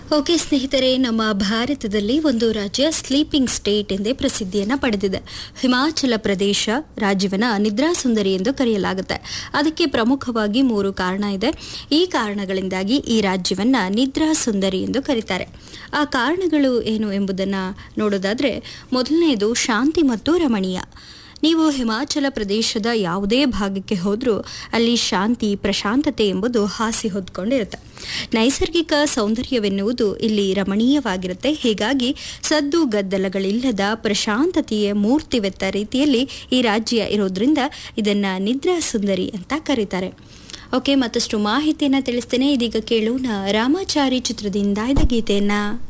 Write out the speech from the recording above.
okay ಸ್ನೇಹಿತರೆ ನಮ್ಮ ಭಾರತದಲ್ಲಿ ಒಂದು ರಾಜ್ಯ ಸ್ಲೀಪಿಂಗ್ ಸ್ಟೇಟ್ ಎಂದೇ ಪ್ರಸಿದ್ಧಿಯನ್ನು ಪಡೆದಿದೆ ಹಿಮಾಚಲ ಪ್ರದೇಶ ರಾಜ್ಯವನ್ನ ನಿದ್ರಾ ಸುಂದರಿ ಎಂದು ಕರೆಯಲಾಗುತ್ತೆ ಅದಕ್ಕೆ ಪ್ರಮುಖವಾಗಿ ಮೂರು ಕಾರಣ ಇದೆ ಈ ಕಾರಣಗಳಿಂದಾಗಿ ಈ ರಾಜ್ಯವನ್ನ ನಿದ್ರಾ ಸುಂದರಿ ಎಂದು ಕರೀತಾರೆ ಆ ಕಾರಣಗಳು ಏನು ಎಂಬುದನ್ನು ನೋಡೋದಾದ್ರೆ ಮೊದಲನೆಯದು ಶಾಂತಿ ಮತ್ತು ರಮಣೀಯ ನೀವು ಹಿಮಾಚಲ ಪ್ರದೇಶದ ಯಾವುದೇ ಭಾಗಕ್ಕೆ ಹೋದರೂ ಅಲ್ಲಿ ಶಾಂತಿ ಪ್ರಶಾಂತತೆ ಎಂಬುದು ಹಾಸಿ ಹೊದ್ಕೊಂಡಿರುತ್ತೆ ನೈಸರ್ಗಿಕ ಸೌಂದರ್ಯವೆನ್ನುವುದು ಇಲ್ಲಿ ರಮಣೀಯವಾಗಿರುತ್ತೆ ಹೀಗಾಗಿ ಸದ್ದು ಗದ್ದಲಗಳಿಲ್ಲದ ಪ್ರಶಾಂತತೆಯ ಮೂರ್ತಿವೆತ್ತ ರೀತಿಯಲ್ಲಿ ಈ ರಾಜ್ಯ ಇರೋದ್ರಿಂದ ಇದನ್ನ ನಿದ್ರಾ ಸುಂದರಿ ಅಂತ ಕರೀತಾರೆ ಓಕೆ ಮತ್ತಷ್ಟು ಮಾಹಿತಿಯನ್ನ ತಿಳಿಸ್ತೇನೆ ಇದೀಗ ಕೇಳೋಣ ರಾಮಾಚಾರಿ ಚಿತ್ರದಿಂದ ಇದ ಗೀತೆಯನ್ನ